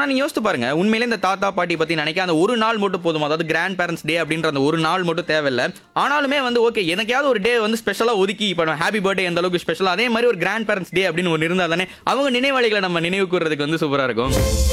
நீங்க யோசித்து பாருங்க உண்மையிலே இந்த தாத்தா பாட்டி பத்தி நினைக்க அந்த ஒரு நாள் மட்டும் போதும் அதாவது கிராண்ட் பேரண்ட்ஸ் டே அப்படின்ற அந்த ஒரு நாள் மட்டும் தேவையில்ல ஆனாலுமே வந்து ஓகே எனக்காவது ஒரு டே வந்து ஸ்பெஷலா ஒதுக்கி இப்போ ஹாப்பி பர்த்டே எந்த அளவுக்கு ஸ்பெஷலா அதே மாதிரி ஒரு கிராண்ட் பேரண்ட்ஸ் டே அப்படின்னு ஒன்று இருந்தால் தானே அவங்க நினைவாளிகளை நம்ம நினைவு கூறுறதுக்கு வந்து சூப்பரா இருக்கும்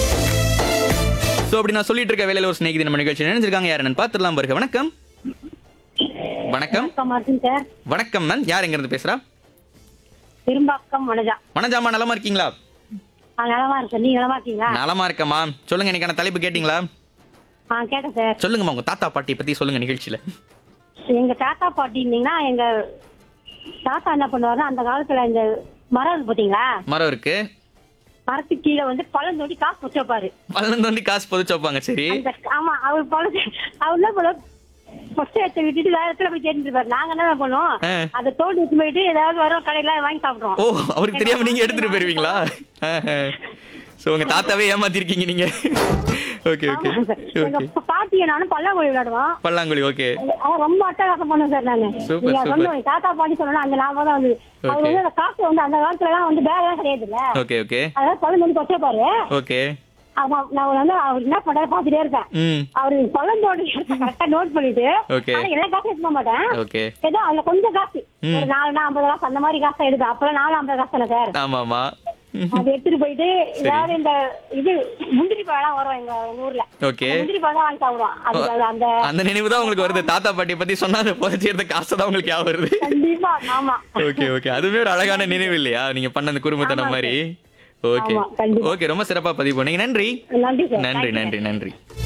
ஸோ அப்படி நான் சொல்லிட்டு இருக்க வேலையில ஒரு ஸ்நேகிதி நம்ம நிகழ்ச்சி நினைச்சிருக்காங்க யார் என்னன்னு பார்த்துடலாம் பாருங்க வணக்கம் வணக்கம் வணக்கம் மார்டின் சார் வணக்கம் மேம் யார் எங்க இருந்து பேசுறா பெரும்பாக்கம் வனஜா வணஜாமா நலமா இருக்கீங்களா ஆ நலமா இருக்கேன் நீங்க நலமா இருக்கீங்களா நலமா இருக்கம்மா சொல்லுங்க இன்னைக்கான தலைப்பு கேட்டீங்களா ஆ கேட்டேன் சார் சொல்லுங்கம்மா உங்க தாத்தா பாட்டி பத்தி சொல்லுங்க நிகழ்ச்சியில எங்க தாத்தா பாட்டி இருந்தீங்கன்னா எங்க தாத்தா என்ன பண்ணுவாருன்னா அந்த காலத்துல இந்த மரம் இருக்கு பாத்தீங்களா மரம் இருக்கு மரத்துக்கு கீழே வந்து பழம் தோண்டி காசு வச்சு வைப்பாரு பலந்து வந்து காசு புதைச்சு வைப்பாங்க சரி அந்த ஆமா அவர் பழம் அவர் என்ன பண்ணுவார் ஃபர்ஸ்ட் எடுத்து விட்டுட்டு வேற இடத்துல போய் தேடிட்டு இருப்பாரு நாங்க என்ன பண்ணுவோம் ஆ. அதை தோண்டி எடுத்து போயிட்டு ஏதாவது வரும் கடையில வாங்கி சாப்பிடுறோம் ஓ அவருக்கு தெரியாம நீங்க எடுத்துட்டு போயிருவீங்களா சோ உங்க தாத்தாவே ஏமாத்திருக்கீங்க நீங்க ஓகே ஓகே ஆமா சார். எங்க ஓகே பாட்டியை நானும் பல்லாங்குழி விளையாடுவோம் பல்லாங்குழி ஓகே அவன் ரொம்ப அட்டகாசம் பண்ணும் சார் நானு Super, நீங்க super. சொன்ன தாத்தா பாட்டி சொன்னா அந்த ஞாபகம் தான் வந்து அவர் Okay. வந்து அந்த காசு வந்து அந்த காலத்துல எல்லாம் வந்து பேக் எல்லாம் கிடையாது இல்ல ஓகே ஓகே அதாவது பழம் வந்து வச்சிருப்பாரு ஓகே அவன் நான் வந்து அவர் என்ன பண்றாரு பாத்துட்டே இருக்கேன் ம் அவரு பழந்தோட கரெக்டா நோட் பண்ணிட்டு Okay. ஆனா எல்லா காசும் எடுக்க மாட்டேன் ஓகே ஏதோ அதுல கொஞ்சம் காசு ம். ஒரு நாலு ஐம்பது காசு அந்த மாதிரி காசு எடுக்கும் அப்பெல்லாம் நாலு ஐம்பது காசு இல்ல சார் ஆமா ஆமா அது எடுத்துட்டு போயிட்டு ஏதாவது இந்த இது முந்திரி பழம் வரும் எங்க எங்க ஊர்ல ஓகே முந்திரி பழம் வாங்கி சாப்பிடுவோம் அது அது அந்த அந்த நினைவு தான் உங்களுக்கு வருது தாத்தா பாட்டி பத்தி சொன்னா அதை புதைச்சி எடுத்த காசு தான் உங்களுக்கு ஞாபகம் வருது கண்டிப்பா ஆமா ஓகே ஓகே அதுவே ஒரு அழகான நினைவு இல்லையா நீங்க பண்ண அந்த குடும்பத்தனம் ஆமா மாதிரி ஓகே ஆமா, கண்டிப்பா. ஓகே ரொம்ப சிறப்பா பதிவு பண்ணீங்க நன்றி நன்றி சார் நன்றி Thank you, நன்றி நன்றி